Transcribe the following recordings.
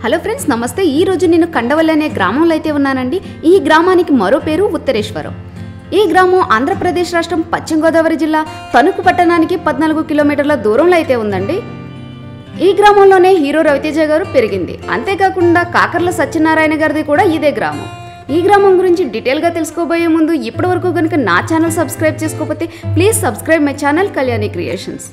Hello friends నమస్తే ఈ రోజు నేను కండవల్లి అనే గ్రామంలో అయితే ఉన్నానండి ఈ గ్రామానికి మరో పేరు ఉత్తరేశ్వరం ఈ గ్రామం ఆంధ్రప్రదేశ్ రాష్ట్రం పశ్చిమ గోదావరి జిల్లా తణుకు పట్టణానికి పద్నాలుగు కిలోమీటర్ల దూరంలో అయితే ఉందండి ఈ గ్రామంలోనే హీరో రవితేజ గారు పెరిగింది అంతేకాకుండా కాకర్ల సత్యనారాయణ గారిది కూడా ఇదే గ్రామం ఈ గ్రామం గురించి డీటెయిల్గా తెలుసుకోబోయే ముందు ఇప్పటివరకు కనుక నా ఛానల్ సబ్స్క్రైబ్ చేసుకోకపోతే please subscribe my channel Kalyani creations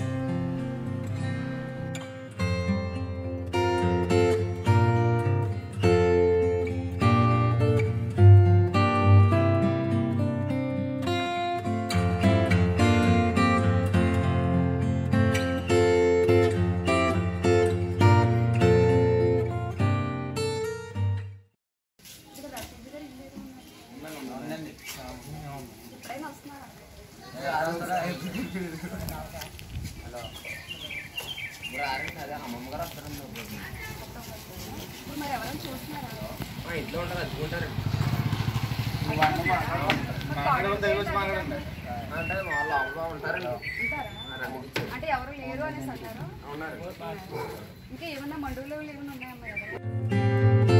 అంటే ఎవరు లేరు అనేసి అంటారు ఇంకా ఏమన్నా మండువులు ఏమైనా ఉన్నాయమ్మా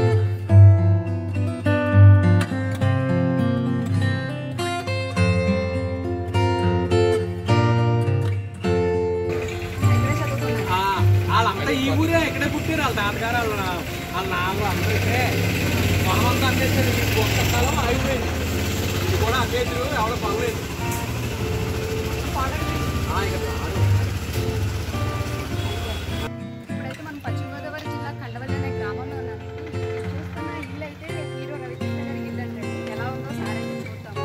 ఆ, వాళ్ళంతా ఈ ఊరే ఇక్కడే పుట్టారు వాళ్ళ తాతగారు వాళ్ళ వాళ్ళ నాన్న అందరూ ఇక్కడే పొలం అంతా అమ్మేశారు ఈ ఒక్క స్థలం ఆగిపోయింది ఇది కూడా అమ్మేసారు ఎవడో పర్లేదు ఆ, ఇక రారు. ఇప్పుడైతే మనం పశ్చిమ గోదావరి జిల్లా కండవల్లి అనే గ్రామంలో ఉన్నాను చూస్తున్న ఇల్లు అయితే హీరో రవితేజ గారి ఇల్లు అంటే ఎలా ఉందో సార్ అయితే చూద్దాము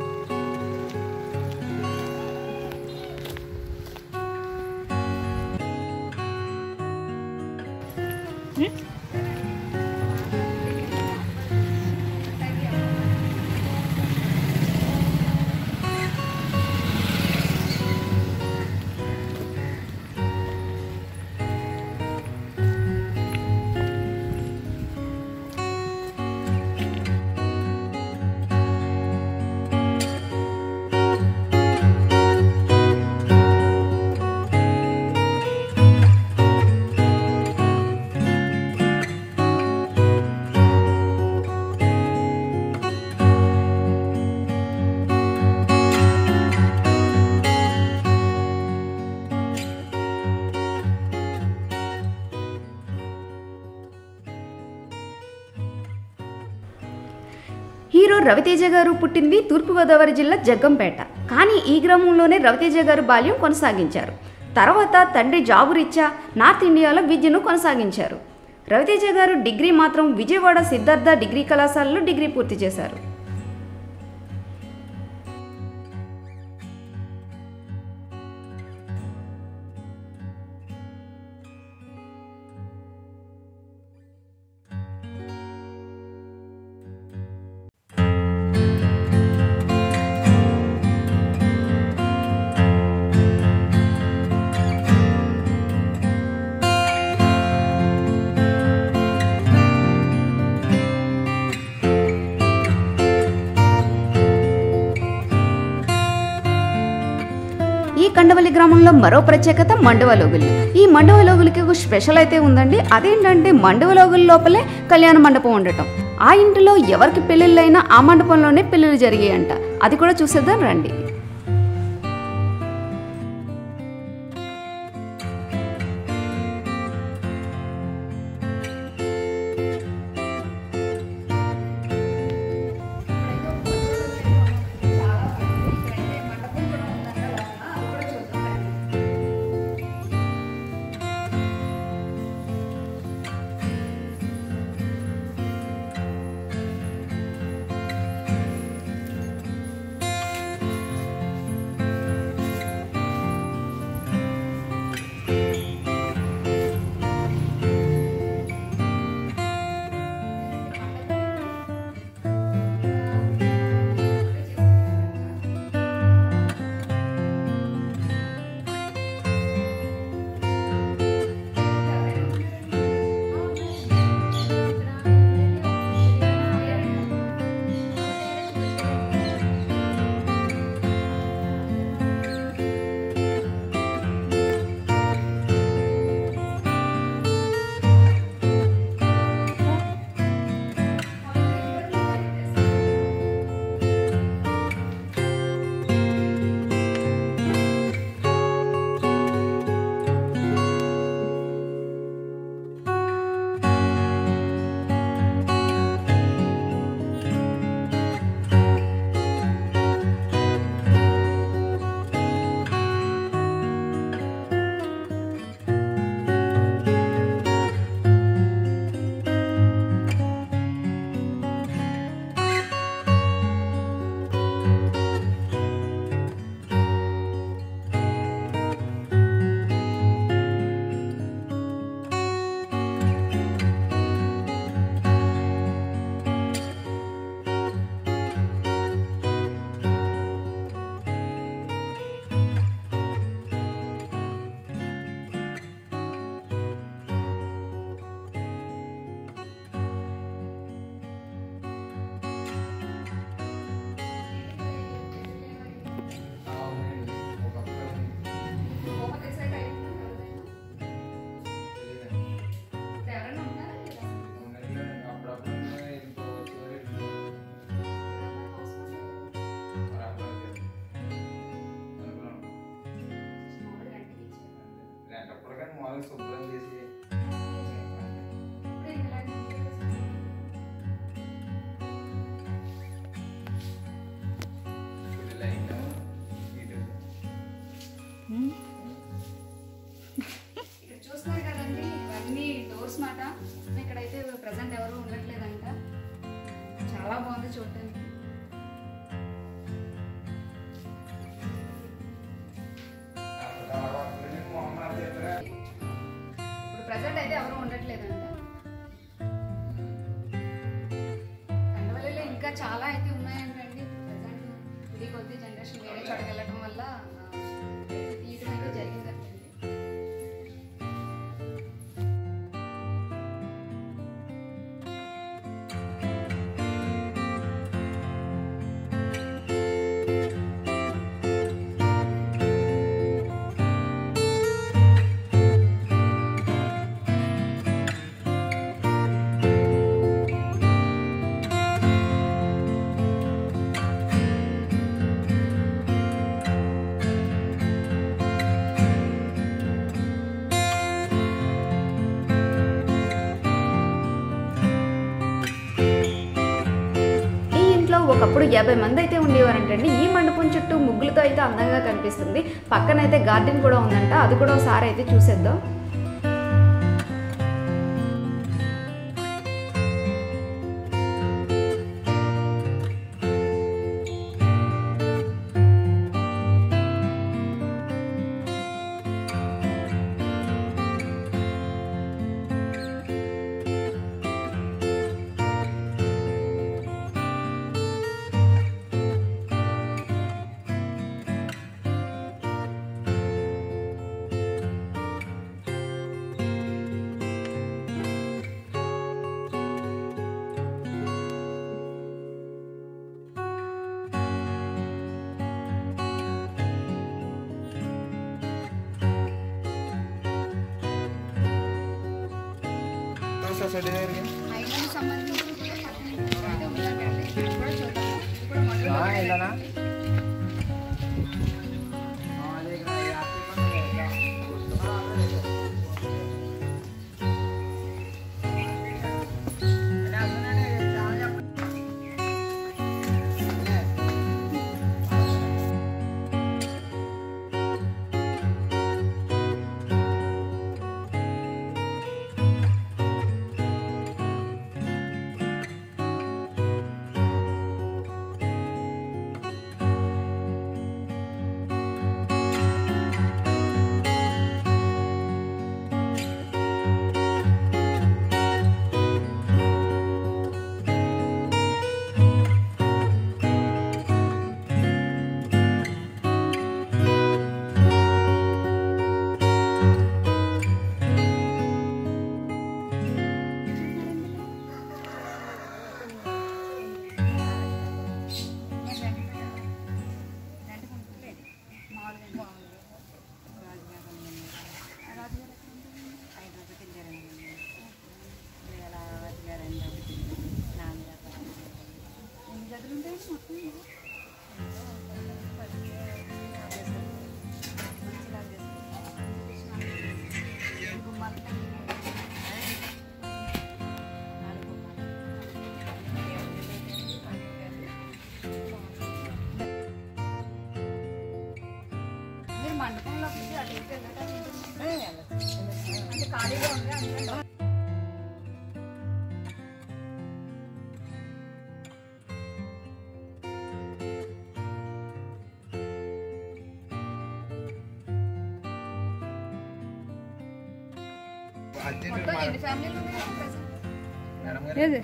హీరో రవితేజ గారు పుట్టింది తూర్పుగోదావరి జిల్లా జగ్గంపేట కానీ ఈ గ్రామంలోనే రవితేజ గారు బాల్యం కొనసాగించారు తర్వాత తండ్రి జాబు రీత్యా నార్త్ ఇండియాలో విద్యను కొనసాగించారు రవితేజ గారు డిగ్రీ మాత్రం విజయవాడ సిద్ధార్థ డిగ్రీ కళాశాలలో డిగ్రీ పూర్తి చేశారు ఈ కండవల్లి గ్రామంలో మరో ప్రత్యేకత మండవలోగులు ఈ మండవలోగులకి ఒక స్పెషల్ అయితే ఉందండి అదేంటంటే మండవలోగుల లోపలే కళ్యాణ మండపం ఉండటం ఆ ఇంటిలో ఎవరికి పెళ్ళిళ్ళైనా ఆ మండపంలోనే పెళ్ళిళ్ళు జరిగాయంట అది కూడా చూసేద్దాం రండి చూడటానికి ఇప్పుడు ప్రజెంట్ అయితే ఎవరు ఉండట్లేదంట కండవల్లిలో ఇంకా చాలా అయితే ఉన్నాయంటండి ప్రజెంట్ ఇది కొద్ది జనరేషన్ వేరే చోటకి వెళ్ళటం వల్ల ఆ, తీయడం అయితే జరిగిందంటండి ఈ ఇంట్లో ఒకప్పుడు యాభై మంది అయితే ఉండేవారంటండి ఈ మండపం చుట్టూ ముగ్గులతో అయితే అందంగా కనిపిస్తుంది పక్కన అయితే గార్డెన్ కూడా ఉందంట అది కూడా ఒకసారి అయితే చూసేద్దాం ఐలాండ్ సంబంధించి కూడా పక్కన అయితే ఉందంటండి ఇది కూడా చూద్దాము ఇది కూడా మొదలు ఎన్ని గదులు ఉంటాయి మొత్తం మీరు మండపంలోకి అటు ఇటు వెళ్ళటానికి అంటే ఖాళీగా ఉంది అందుకని మొత్తం ఎన్ని ఫ్యామిలీలు ఉన్నాయి present?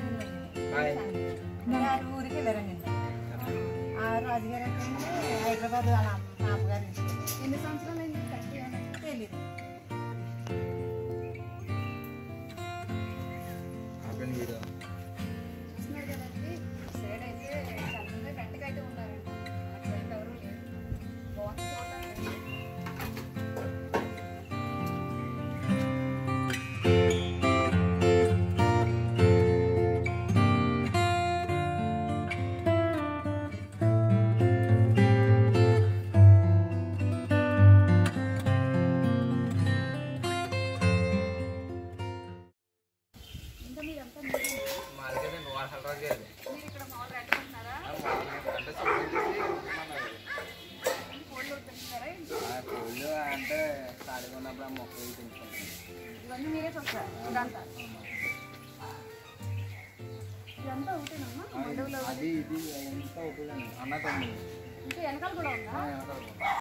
ఊరికి వెళ్ళారండి ఆ రాజుగారు ఎక్కడండి? హైదరాబాద్ వాళ్ళ నాన్నగారు ఎన్ని సంవత్సరాలు అయింది కట్టి అని? తెలియదు చూస్తున్నారు కదండి సైడ్ అయితే చాలా మంది రెంట్కి అయితే ఉన్నారండి అటువైపు ఎవరు లేరు బాగుంది చూడటానికి ఇంకా మీరంతా మీరు మీరు ఇక్కడ మామూలు రెంట్ ఉంటున్నారా కోళ్ళు తింటున్నారా ఏంటి? అంటే ఖాళీగా ఉన్నప్పుడు ఆ మొక్కలు తింటున్నాను ఇవన్నీ మీరే చూస్తారు ఇదంతా ఇదంతా ఒకటేనమ్మా మండపంలో అది ఇది అంతా ఒకటే అన్న తమ్ముడు ఇంకా వెనకాల కూడా ఉందా ఆ, వెనకాల పో.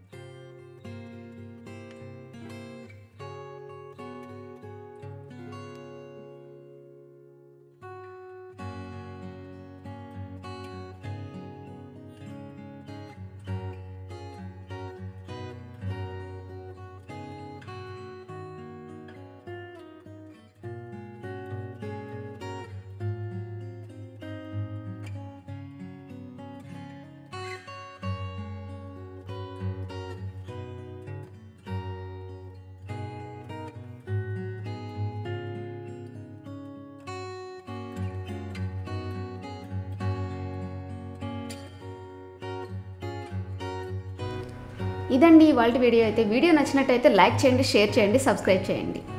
ఇదండి వాళ్ళ వీడియో అయితే వీడియో నచ్చినట్టయితే లైక్ చేయండి షేర్ చేయండి సబ్స్క్రైబ్ చేయండి